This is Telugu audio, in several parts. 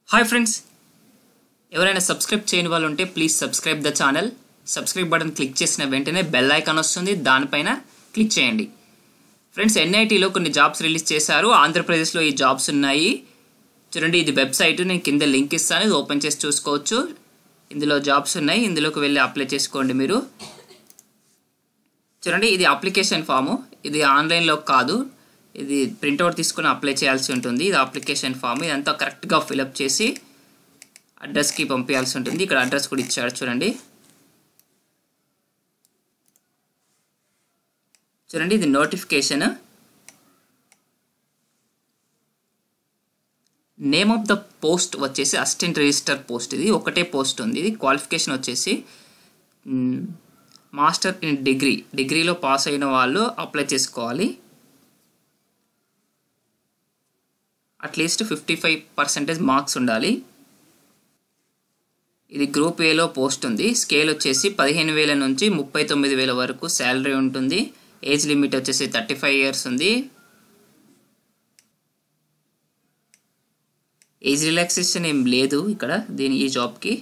హాయ్ ఫ్రెండ్స్ ఎవరైనా సబ్స్క్రైబ్ చేయని వాళ్ళు ఉంటే please subscribe the channel subscribe button click చేసిన వెంటనే బెల్ ఐకాన్ వస్తుంది దానిపైన క్లిక్ చేయండి ఫ్రెండ్స్ ఎన్ఐటీలో కొన్ని జాబ్స్ రిలీజ్ చేశారు ఆంధ్రప్రదేశ్లో ఈ జాబ్స్ ఉన్నాయి చూడండి ఇది వెబ్సైట్ నేను కింద లింక్ ఇస్తాను ఇది ఓపెన్ చేసి చూసుకోవచ్చు ఇందులో జాబ్స్ ఉన్నాయి ఇందులోకి వెళ్ళి అప్లై చేసుకోండి మీరు చూడండి ఇది అప్లికేషన్ ఫాము ఇది ఆన్లైన్లో కాదు ఇది ప్రింట్అవుట్ తీసుకుని అప్లై చేయాల్సి ఉంటుంది ఇది అప్లికేషన్ ఫామ్ ఇదంతా కరెక్ట్గా ఫిలప్ చేసి అడ్రస్కి పంపించాల్సి ఉంటుంది ఇక్కడ అడ్రస్ కూడా ఇచ్చాడు చూడండి చూడండి ఇది notification name of the post వచ్చేసి అసిస్టెంట్ రిజిస్టర్ పోస్ట్ ఇది ఒకటే పోస్ట్ ఉంది ఇది క్వాలిఫికేషన్ వచ్చేసి మాస్టర్ ఇన్ డిగ్రీ డిగ్రీలో పాస్ అయిన వాళ్ళు అప్లై చేసుకోవాలి at least fifty five percentage marks ఉండాలి ఇది గ్రూప్ ఏలో పోస్ట్ ఉంది స్కేల్ వచ్చేసి పదిహేను వేల నుంచి ముప్పై తొమ్మిది వేల వరకు శాలరీ ఉంటుంది ఏజ్ లిమిట్ వచ్చేసి థర్టీ ఫైవ్ ఇయర్స్ ఉంది ఏజ్ రిలాక్సేషన్ ఏం లేదు ఇక్కడ దీని ఈ జాబ్కి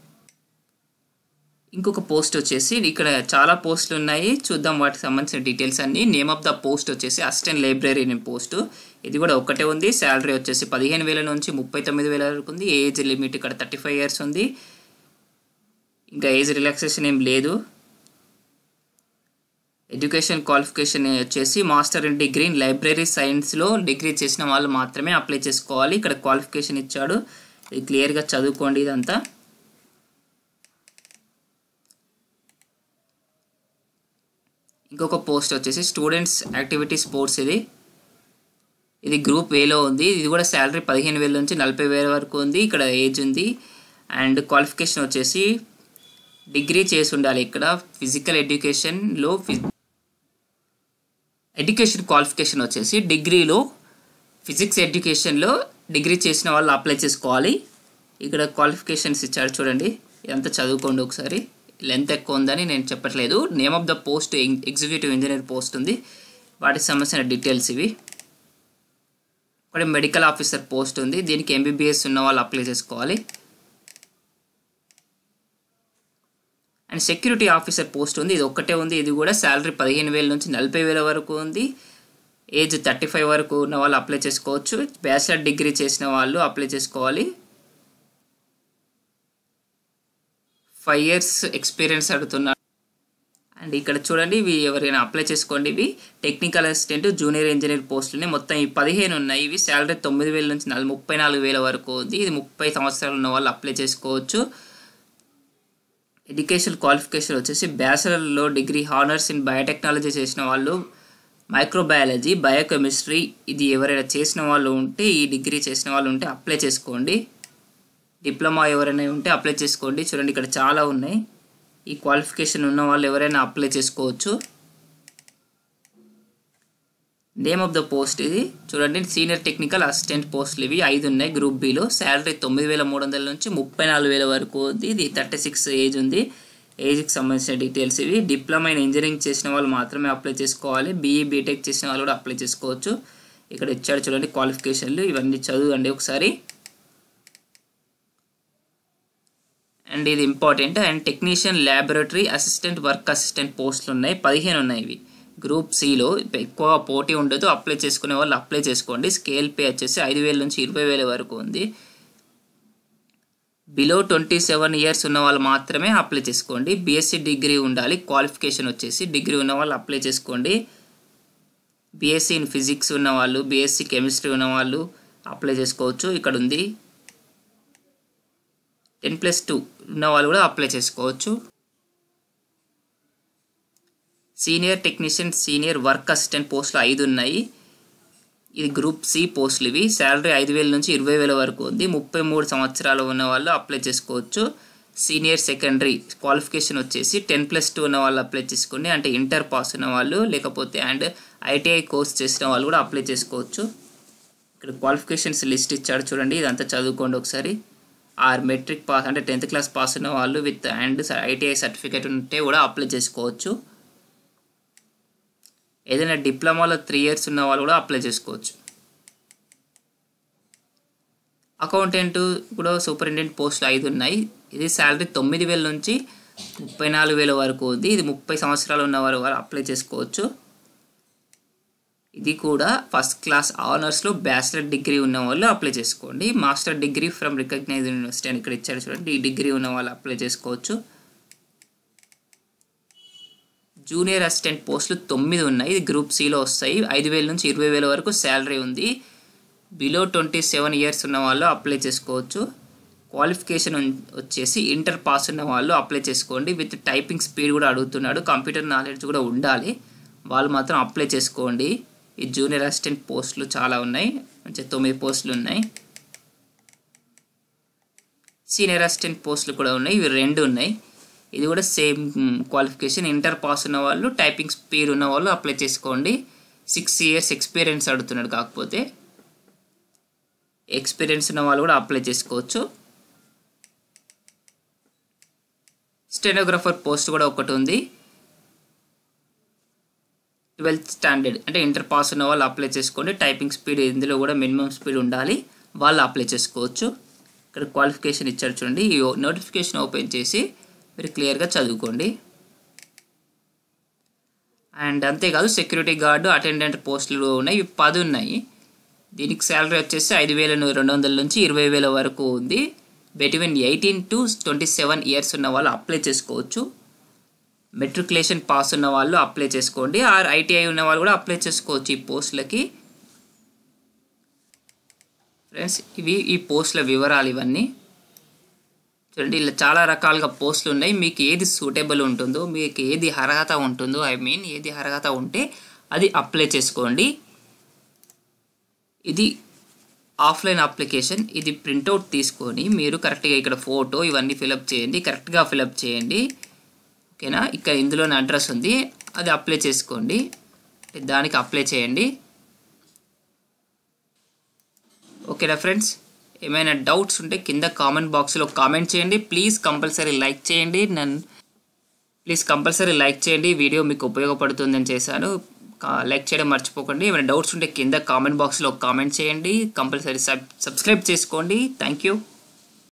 ఇంకొక పోస్ట్ వచ్చేసి ఇక్కడ చాలా పోస్టులు ఉన్నాయి చూద్దాం వాటికి సంబంధించిన డీటెయిల్స్ అన్ని నేమ్ ఆఫ్ ద పోస్ట్ వచ్చేసి అసిస్టెంట్ లైబ్రరీని పోస్ట్ ఇది కూడా ఒకటే ఉంది శాలరీ వచ్చేసి పదిహేను వేల నుంచి ముప్పై తొమ్మిది వేల వరకు ఉంది ఏజ్ లిమిట్ ఇక్కడ థర్టీ ఫైవ్ ఇయర్స్ ఉంది ఇంకా ఏజ్ రిలాక్సేషన్ ఏం లేదు ఎడ్యుకేషన్ క్వాలిఫికేషన్ వచ్చేసి master in degree in library సైన్స్లో డిగ్రీ చేసిన వాళ్ళు మాత్రమే అప్లై చేసుకోవాలి ఇక్కడ క్వాలిఫికేషన్ ఇచ్చాడు ఇది క్లియర్గా చదువుకోండి ఇదంతా ఇంకొక పోస్ట్ వచ్చేసి స్టూడెంట్స్ యాక్టివిటీ స్పోర్ట్స్ ఇది ఇది గ్రూప్ వేలో ఉంది ఇది కూడా శాలరీ పదిహేను వేల నుంచి నలభై వేల వరకు ఉంది ఇక్కడ ఏజ్ ఉంది అండ్ క్వాలిఫికేషన్ వచ్చేసి డిగ్రీ చేసి ఉండాలి ఇక్కడ ఫిజికల్ ఎడ్యుకేషన్లో ఫి ఎడ్యుకేషన్ క్వాలిఫికేషన్ వచ్చేసి డిగ్రీలో ఫిజిక్స్ ఎడ్యుకేషన్లో డిగ్రీ చేసిన వాళ్ళు అప్లై చేసుకోవాలి ఇక్కడ క్వాలిఫికేషన్స్ ఇచ్చారు చూడండి ఇదంతా చదువుకోండి ఒకసారి లెంత్ ఎక్కువ ఉందని నేను చెప్పట్లేదు name of the post executive engineer post ఉంది వాటికి సంబంధించిన డీటెయిల్స్ ఇవి ఇక్కడ మెడికల్ ఆఫీసర్ పోస్ట్ ఉంది దీనికి ఎంబీబీఎస్ ఉన్న వాళ్ళు అప్లై చేసుకోవాలి అండ్ సెక్యూరిటీ ఆఫీసర్ పోస్ట్ ఉంది ఇది ఒక్కటే ఉంది ఇది కూడా శాలరీ పదిహేను వేల నుంచి నలభై వేల వరకు ఉంది ఏజ్ థర్టీ ఫైవ్ వరకు ఉన్న వాళ్ళు అప్లై చేసుకోవచ్చు బ్యాచిలర్ డిగ్రీ చేసిన వాళ్ళు అప్లై చేసుకోవాలి ఫైవ్ ఇయర్స్ ఎక్స్పీరియన్స్ అడుగుతున్నారు అండ్ ఇక్కడ చూడండి ఇవి ఎవరైనా అప్లై చేసుకోండి ఇవి టెక్నికల్ అసిస్టెంట్ జూనియర్ ఇంజనీర్ పోస్టులని మొత్తం ఈ పదిహేను ఉన్నాయి ఇవి శాలరీ తొమ్మిది వేల నుంచి నాలుగు ముప్పై నాలుగు వేల వరకు ఉంది ఇది ముప్పై సంవత్సరాలు ఉన్న వాళ్ళు అప్లై చేసుకోవచ్చు ఎడ్యుకేషన్ క్వాలిఫికేషన్ వచ్చేసి బ్యాచిలర్లో డిగ్రీ హానర్స్ ఇన్ బయోటెక్నాలజీ చేసిన వాళ్ళు మైక్రోబయాలజీ బయోకెమిస్ట్రీ ఇది ఎవరైనా చేసిన వాళ్ళు ఉంటే ఈ డిగ్రీ చేసిన వాళ్ళు ఉంటే అప్లై చేసుకోండి డిప్లొమా ఎవరైనా ఉంటే అప్లై చేసుకోండి చూడండి ఇక్కడ చాలా ఉన్నాయి ఈ క్వాలిఫికేషన్ ఉన్న వాళ్ళు ఎవరైనా అప్లై చేసుకోవచ్చు నేమ్ ఆఫ్ ద పోస్ట్ ఇది చూడండి సీనియర్ టెక్నికల్ అసిస్టెంట్ పోస్టులు ఇవి ఐదు ఉన్నాయి గ్రూప్ బిలో శాలరీ తొమ్మిది వేల మూడు వందల నుంచి ముప్పై నాలుగు వేల వరకు ఉంది ఇది థర్టీ సిక్స్ ఏజ్ ఉంది ఏజ్కి సంబంధించిన డీటెయిల్స్ ఇవి డిప్లొమా ఇన్ ఇంజనీరింగ్ చేసిన వాళ్ళు మాత్రమే అప్లై చేసుకోవాలి బీఈ బీటెక్ చేసిన వాళ్ళు కూడా అప్లై చేసుకోవచ్చు ఇక్కడ ఇచ్చాడు చూడండి క్వాలిఫికేషన్లు ఇవన్నీ చదవండి ఒకసారి అండ్ ఇది important and technician laboratory assistant work assistant పోస్టులు ఉన్నాయి పదిహేను ఉన్నాయి ఇవి గ్రూప్ సిలో ఎక్కువగా పోటీ ఉండదు అప్లై చేసుకునే వాళ్ళు అప్లై చేసుకోండి స్కేల్ పే వచ్చేసి ఐదు వేల నుంచి ఇరవై వేల వరకు ఉంది బిలో ట్వంటీ సెవెన్ ఇయర్స్ ఉన్న వాళ్ళు మాత్రమే అప్లై చేసుకోండి బీఎస్సీ డిగ్రీ ఉండాలి క్వాలిఫికేషన్ వచ్చేసి డిగ్రీ ఉన్న వాళ్ళు అప్లై చేసుకోండి బీఎస్సీ ఇన్ ఫిజిక్స్ ఉన్న వాళ్ళు బీఎస్సీ కెమిస్ట్రీ ఉన్న వాళ్ళు అప్లై చేసుకోవచ్చు ఇక్కడ ఉంది టెన్ ప్లస్ టూ ఉన్న వాళ్ళు కూడా అప్లై చేసుకోవచ్చు senior technician senior work assistant పోస్టులు ఐదు ఉన్నాయి ఇది గ్రూప్ సి పోస్టులు ఇవి శాలరీ ఐదు వేల నుంచి ఇరవై వేల వరకు ఉంది ముప్పై మూడు సంవత్సరాలు ఉన్న వాళ్ళు అప్లై చేసుకోవచ్చు సీనియర్ సెకండరీ క్వాలిఫికేషన్ వచ్చేసి టెన్ ప్లస్ టూ ఉన్న వాళ్ళు అప్లై చేసుకోండి అంటే ఇంటర్ పాస్ ఉన్న వాళ్ళు లేకపోతే అండ్ ఐటీఐ కోర్స్ చేసిన వాళ్ళు కూడా అప్లై చేసుకోవచ్చు ఇక్కడ క్వాలిఫికేషన్స్ లిస్ట్ ఇచ్చాడు చూడండి ఇదంతా చదువుకోండి ఒకసారి ఆర్ మెట్రిక్ పాస్ అంటే టెన్త్ క్లాస్ పాస్ ఉన్న వాళ్ళు విత్ అండ్ ఐటీఐ సర్టిఫికేట్ ఉంటే కూడా అప్లై చేసుకోవచ్చు ఏదైనా డిప్లొమాలో త్రీ ఇయర్స్ ఉన్న వాళ్ళు కూడా అప్లై చేసుకోవచ్చు అకౌంటెంట్ కూడా సూపరింటెండెంట్ పోస్టులు ఐదు ఉన్నాయి ఇది శాలరీ తొమ్మిది వేల నుంచి ముప్పై నాలుగు వేల వరకు ఉంది ఇది ముప్పై సంవత్సరాలు ఉన్న వారు వారు అప్లై చేసుకోవచ్చు ఇది కూడా ఫస్ట్ క్లాస్ ఆనర్స్లో బ్యాచిలర్ డిగ్రీ ఉన్న వాళ్ళు అప్లై చేసుకోండి master degree from recognize university అని ఇక్కడ ఇచ్చారు చూడండి ఈ డిగ్రీ ఉన్న వాళ్ళు అప్లై చేసుకోవచ్చు జూనియర్ అసిస్టెంట్ పోస్టులు తొమ్మిది ఉన్నాయి ఇది గ్రూప్ సిలో వస్తాయి ఐదు వేల నుంచి ఇరవై వేల వరకు శాలరీ ఉంది బిలో ట్వంటీ సెవెన్ ఇయర్స్ ఉన్న వాళ్ళు అప్లై చేసుకోవచ్చు క్వాలిఫికేషన్ వచ్చేసి ఇంటర్ పాస్ ఉన్న వాళ్ళు అప్లై చేసుకోండి విత్ టైపింగ్ స్పీడ్ కూడా అడుగుతున్నాడు కంప్యూటర్ నాలెడ్జ్ కూడా ఉండాలి వాళ్ళు మాత్రం అప్లై చేసుకోండి ఈ జూనియర్ అసిస్టెంట్ పోస్టులు చాలా ఉన్నాయి మంచి తొమ్మిది పోస్టులు ఉన్నాయి సీనియర్ అసిస్టెంట్ పోస్టులు కూడా ఉన్నాయి ఇవి రెండు ఉన్నాయి ఇది కూడా సేమ్ క్వాలిఫికేషన్ ఇంటర్ పాస్ ఉన్న వాళ్ళు టైపింగ్ స్పీడ్ ఉన్న వాళ్ళు అప్లై చేసుకోండి సిక్స్ ఇయర్స్ ఎక్స్పీరియన్స్ అడుగుతున్నాడు కాకపోతే ఎక్స్పీరియన్స్ ఉన్న వాళ్ళు కూడా అప్లై చేసుకోవచ్చు స్టెనోగ్రాఫర్ పోస్ట్ కూడా ఒకటి ఉంది ట్వెల్త్ స్టాండర్డ్ అంటే ఇంటర్ పాస్ ఉన్న వాళ్ళు అప్లై చేసుకోండి టైపింగ్ స్పీడ్ ఇందులో కూడా మినిమం స్పీడ్ ఉండాలి వాళ్ళు అప్లై చేసుకోవచ్చు ఇక్కడ క్వాలిఫికేషన్ ఇచ్చారు చూడండి ఈ నోటిఫికేషన్ ఓపెన్ చేసి మీరు క్లియర్గా చదువుకోండి అండ్ అంతేకాదు సెక్యూరిటీ గార్డు అటెండెంట్ పోస్టులు ఉన్నాయి ఇవి పది ఉన్నాయి దీనికి శాలరీ వచ్చేసి ఐదు వేల రెండు వందల నుంచి ఇరవై వేల వరకు ఉంది between eighteen to twenty seven years ఉన్న వాళ్ళు అప్లై చేసుకోవచ్చు మెట్రికులేషన్ పాస్ ఉన్న వాళ్ళు అప్లై చేసుకోండి ఆర్ ఐటీఐ ఉన్న వాళ్ళు కూడా అప్లై చేసుకోవచ్చు ఈ పోస్టులకి ఫ్రెండ్స్ ఇవి ఈ పోస్టుల వివరాలు ఇవన్నీ చూడండి ఇలా చాలా రకాలుగా పోస్టులు ఉన్నాయి మీకు ఏది సూటబుల్ ఉంటుందో మీకు ఏది అర్హత ఉంటుందో ఐ మీన్ ఏది అర్హత ఉంటే అది అప్లై చేసుకోండి ఇది ఆఫ్లైన్ అప్లికేషన్ ఇది ప్రింట్అవుట్ తీసుకొని మీరు కరెక్ట్గా ఇక్కడ ఫోటో ఇవన్నీ ఫిలప్ చేయండి కరెక్ట్గా ఫిలప్ చేయండి ఓకేనా ఇక్కడ ఇందులోనే అడ్రస్ ఉంది అది అప్లై చేసుకోండి దానికి అప్లై చేయండి ఓకేనా ఫ్రెండ్స్ ఏమైనా డౌట్స్ ఉంటే కింద కామెంట్ బాక్స్లో కామెంట్ చేయండి ప్లీజ్ కంపల్సరీ లైక్ చేయండి నన్ను ప్లీజ్ కంపల్సరీ లైక్ చేయండి వీడియో మీకు ఉపయోగపడుతుందని చేశాను లైక్ చేయడం మర్చిపోకండి ఏమైనా డౌట్స్ ఉంటే కింద కామెంట్ బాక్స్లో కామెంట్ చేయండి కంపల్సరీ సబ్ సబ్స్క్రైబ్ చేసుకోండి థ్యాంక్ యూ